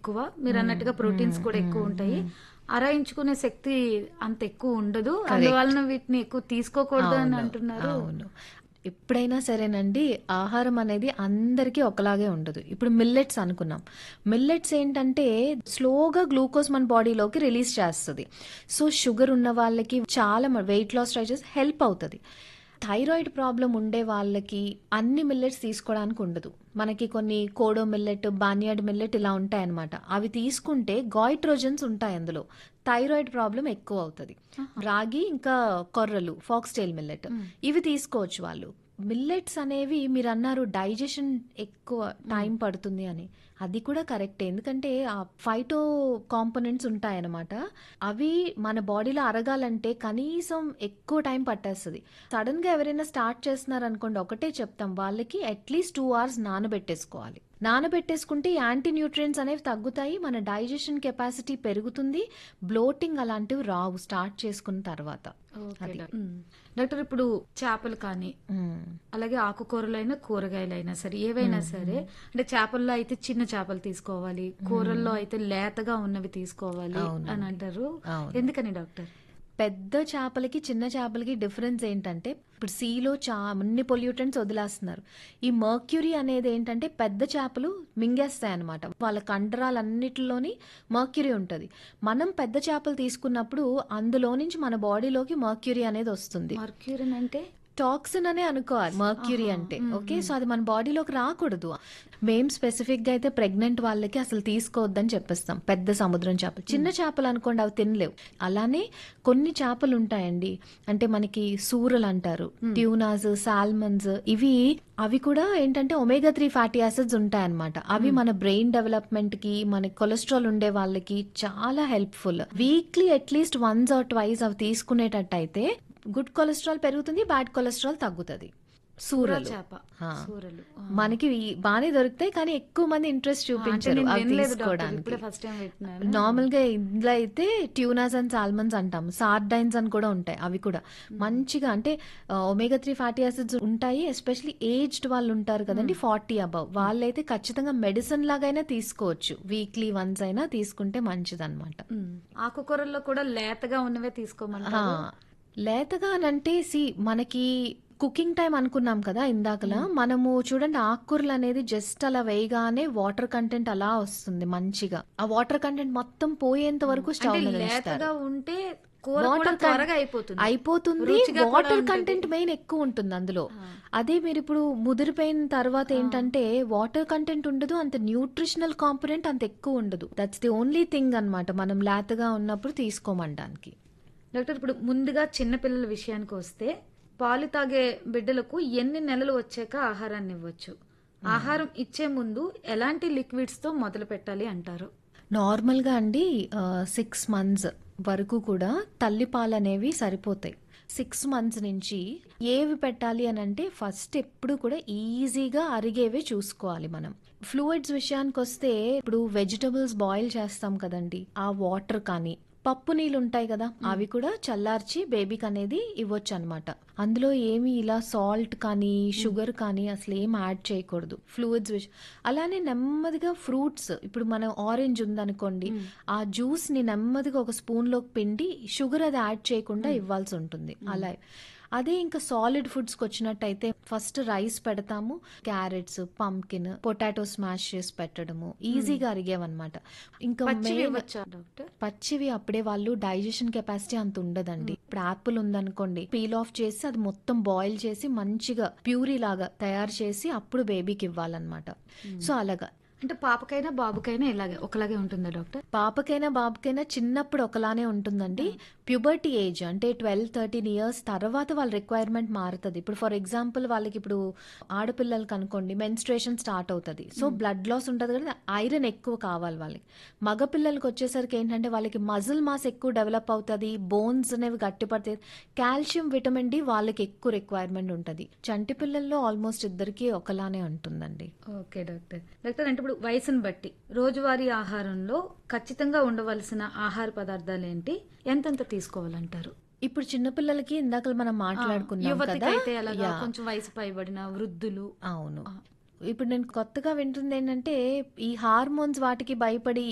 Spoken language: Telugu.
ఎక్కువ మీరు అన్నట్టుగా ప్రోటీన్స్ కూడా ఎక్కువ ఉంటాయి అరాయించుకునే శక్తి అంత ఎక్కువ ఉండదు అందువలన వీటిని ఎక్కువ తీసుకోకూడదు అని అంటున్నారు అవును ఎప్పుడైనా సరేనండి ఆహారం అనేది అందరికీ ఒకలాగే ఉండదు ఇప్పుడు మిల్లెట్స్ అనుకున్నాం మిల్లెట్స్ ఏంటంటే స్లోగా గ్లూకోజ్ మన బాడీలోకి రిలీజ్ చేస్తుంది సో షుగర్ ఉన్న వాళ్ళకి చాలా వెయిట్ లాస్ ట్రై చేసి హెల్ప్ అవుతుంది థైరాయిడ్ ప్రాబ్లం ఉండే వాళ్ళకి అన్ని మిల్లెట్స్ తీసుకోవడానికి ఉండదు మనకి కొన్ని కోడో మిల్లెట్ బానియాడ్ మిల్లెట్ ఇలా ఉంటాయన్నమాట అవి తీసుకుంటే గాయిట్రోజన్స్ ఉంటాయి అందులో థైరాయిడ్ ప్రాబ్లం ఎక్కువ అవుతుంది రాగి ఇంకా కొర్రలు ఫాక్స్టైల్ మిల్లెట్ ఇవి తీసుకోవచ్చు వాళ్ళు మిల్లెట్స్ అనేవి మీరు అన్నారు డైజెషన్ ఎక్కువ టైం పడుతుంది అని అది కూడా కరెక్టే ఎందుకంటే ఆ ఫైటో కాంపోనెంట్స్ ఉంటాయన్నమాట అవి మన బాడీలో అరగాలంటే కనీసం ఎక్కువ టైం పట్టేస్తుంది సడన్ గా ఎవరైనా స్టార్ట్ చేస్తున్నారు అనుకోండి ఒకటే చెప్తాం వాళ్ళకి అట్లీస్ట్ టూ అవర్స్ నానబెట్టేసుకోవాలి నానబెట్టేసుకుంటే యాంటీ న్యూట్రియంట్స్ అనేవి తగ్గుతాయి మన డైజెషన్ కెపాసిటీ పెరుగుతుంది బ్లోటింగ్ అలాంటివి రావు స్టార్ట్ చేసుకున్న తర్వాత ఓకే డాక్టర్. ఉమ్. డాక్టర్ ఇప్పుడు చేపలు కానీ మ్మ్. అలాగే ఆకుకూరలైనా కూరగాయలైనా సరే ఏవైనా సరే అంటే చేపల్లో అయితే చిన్న చేపలు తీసుకోవాలి కూరల్లో అయితే లేతగా ఉన్నవి తీసుకోవాలి అని అంటారు అవును. ఎందుకని డాక్టర్ పెద్ద చేపలకి చిన్న చేపలకి డిఫరెన్స్ ఏంటంటే ఇప్పుడు సీలో చా అన్ని పొల్యూటెంట్స్ వదిలేస్తున్నారు ఈ మర్క్యూరీ అనేది ఏంటంటే పెద్ద చేపలు మింగేస్తాయి అనమాట వాళ్ళ కండరాలన్నిటిలోని మర్క్యూరీ ఉంటుంది మనం పెద్ద చేపలు తీసుకున్నప్పుడు అందులో నుంచి మన బాడీలోకి మర్క్యూరీ అనేది వస్తుంది మర్క్యూరిన్ అంటే టాక్సిన్ అనే అనుకోవాలి మర్క్యూరీ అంటే ఓకే సో అది మన బాడీలోకి రాకూడదు మేం స్పెసిఫిక్ గా అయితే ప్రెగ్నెంట్ వాళ్ళకి అసలు తీసుకోవద్దని చెప్పిస్తాం పెద్ద సముద్రం చేపలు చిన్న చేపలు అనుకోండి అవి తినలేవు అలానే కొన్ని చేపలు ఉంటాయండి అంటే మనకి సూరలు అంటారు ట్యూనాస్ సాల్మన్స్ ఇవి అవి కూడా ఏంటంటే ఒమేగా త్రీ ఫ్యాటీ యాసిడ్స్ ఉంటాయన్నమాట అవి మన బ్రెయిన్ డెవలప్మెంట్ కి మన కొలెస్ట్రాల్ ఉండే వాళ్ళకి చాలా helpful weekly at least once or twice అవి తీసుకునేటట్టు అయితే గుడ్ కొలెస్ట్రాల్ పెరుగుతుంది బ్యాడ్ కొలెస్ట్రాల్ తగ్గుతుంది సూరలు చేప ఆ. సూరలు మనకి ఈ- బాగానే దొరుకుతాయి కానీ ఎక్కువ మంది ఇంట్రెస్ట్ అంటే చూపించారు నేను అవి వినలేదు డాక్టర్ తీసుకోవడానికి ఇప్పుడే ఫస్ట్ టైం పెట్టినాను నార్మల్ గా ఇందులో అయితే ట్యూనాస్ అండ్ సాల్మన్స్ అంటాం సార్డైన్స్ అని కూడా ఉంటాయి అవి కూడా మంచిగా అంటే ఒమేగా త్రీ ఫ్యాటీ యాసిడ్స్ ఉంటాయి ఎస్పెషలీ ఏజ్డ్ వాళ్ళు ఉంటారు కదండి ఫార్టీ అబవ్ వాళ్ళైతే ఖచ్చితంగా మెడిసిన్ లాగైనా తీసుకోవచ్చు వీక్లీ వన్స్ అయినా తీసుకుంటే మంచిదన్నమాట ఉమ్. ఆకుకూరల్లో కూడా లేతగా ఉన్నవే తీసుకోమంటారు ఆ, లేతగా అంటే సి మనకి కుకింగ్ టైం అనుకున్నాం కదా ఇందాకలా మనము చూడండి ఆకుకూరలు అనేది జస్ట్ అలా వేయగానే వాటర్ కంటెంట్ అలా వస్తుంది మంచిగా ఆ వాటర్ కంటెంట్ మొత్తం పోయేంత వరకు స్టవ్ అంటే మీద ఉంచుతారు. లేతగా ఉంటే కూర కూడా వాటర్ త్వరగా అయిపోతుంది అయిపోతుంది రుచిగా కూడా వాటర్ ఉంటది. కంటెంట్ మెయిన్ ఎక్కువ ఉంటుంది అందులో అదే మీరు ఇప్పుడు ముదిరిపోయిన తర్వాత ఏంటంటే వాటర్ కంటెంట్ ఉండదు అంత న్యూట్రిషనల్ కాంపోనెంట్ అంత ఎక్కువ ఉండదు దట్స్ ది ఓన్లీ థింగ్ అన్నమాట మనం లేతగా ఉన్నప్పుడు తీసుకోమండానికి డాక్టర్ ఇప్పుడు ముందుగా చిన్నపిల్లల విషయానికి వస్తే పాలు తాగే బిడ్డలకు ఎన్ని నెలలు వచ్చాక ఆహారాన్ని ఇవ్వచ్చు ఆహారం ఇచ్చే ముందు ఎలాంటి లిక్విడ్స్ తో మొదలు పెట్టాలి అంటారు నార్మల్గా అండి సిక్స్ మంత్స్ వరకు కూడా తల్లిపాలు అనేవి సరిపోతాయి సిక్స్ మంత్స్ నుంచి ఏవి పెట్టాలి అని అంటే ఫస్ట్ ఎప్పుడు కూడా ఈజీగా అరిగేవే చూసుకోవాలి మనం ఫ్లూయిడ్స్ విషయానికి వస్తే ఇప్పుడు వెజిటబుల్స్ బాయిల్ చేస్తాం కదండి ఆ వాటర్ కానీ పప్పు నీళ్ళు ఉంటాయి కదా అవి కూడా చల్లార్చి బేబీకి అనేది ఇవ్వచ్చు అనమాట అందులో ఏమి ఇలా సాల్ట్ కానీ షుగర్ కానీ అసలు ఏం యాడ్ చేయకూడదు ఫ్లూయిడ్స్ విష్ అలానే నెమ్మదిగా ఫ్రూట్స్ ఇప్పుడు మనం ఆరెంజ్ ఉందనుకోండి ఆ జ్యూస్ ని నెమ్మదిగా ఒక స్పూన్ లోకి పిండి షుగర్ అది యాడ్ చేయకుండా ఇవ్వాల్సి ఉంటుంది అలా అదే ఇంకా సాలిడ్ ఫుడ్స్కి వచ్చినట్టయితే ఫస్ట్ రైస్ పెడతాము క్యారెట్స్ పంకిన్ పొటాటో స్మాష్ చేసి పెట్టడము ఈజీగా అరిగేవన్నమాట ఇంకా పచ్చివి main- ఇవ్వచ్చా డాక్టర్ పచ్చివి అప్పుడే వాళ్ళు డైజెషన్ కెపాసిటీ అంత ఉండదండి ఇప్పుడు యాపిల్ ఉందనుకోండి పీల్ ఆఫ్ చేసి అది మొత్తం బాయిల్ చేసి మంచిగా ప్యూరీ లాగా తయారు చేసి అప్పుడు బేబీకి ఇవ్వాలన్నమాట సో అలాగా అంటే పాపకైనా బాబుకైనా ఇలాగే ఒకలాగే ఉంటుందా డాక్టర్ పాపకైనా బాబుకైనా చిన్నప్పుడు ఒకలానే ఉంటుందండి ప్యూబర్టీ ఏజ్ అంటే ట్వెల్వ్ థర్టీన్ ఇయర్స్ తర్వాత వాళ్ళ రిక్వైర్మెంట్ మారుతుంది ఇప్పుడు ఫర్ ఎగ్జాంపుల్ వాళ్ళకి ఇప్పుడు ఆడపిల్లలకి అనుకోండి మెన్స్ట్రేషన్ స్టార్ట్ అవుతుంది సో బ్లడ్ లాస్ ఉంటుంది కదా ఐరన్ ఎక్కువ కావాలి వాళ్ళకి మగ పిల్లలకి వచ్చేసరికి ఏంటంటే వాళ్ళకి మజిల్ మాస్ ఎక్కువ డెవలప్ అవుతుంది బోన్స్ అనేవి గట్టిపడతాయి కాల్షియం విటమిన్ డి వాళ్ళకి ఎక్కువ రిక్వైర్మెంట్ ఉంటుంది చంటి పిల్లల్లో ఆల్మోస్ట్ ఇద్దరికి ఒకలానే ఉంటుందండి ఓకే డాక్టర్ డాక్టర్ అంటే ఇప్పుడు వయసును బట్టి రోజువారీ ఆహారంలో ఖచ్చితంగా ఉండవలసిన ఆహార పదార్థాలు ఏంటి ఎంతెంత తీసుకోవాలంటారు ఇప్పుడు చిన్నపిల్లలకి ఇందాక మనం మాట్లాడుకున్నాం యువతికి కదా అయితే అలాగా యా. కొంచెం వయసు పైబడిన వృద్ధులు అవును ఇప్పుడు నేను కొత్తగా వింటుంది ఏంటంటే ఈ హార్మోన్స్ వాటికి భయపడి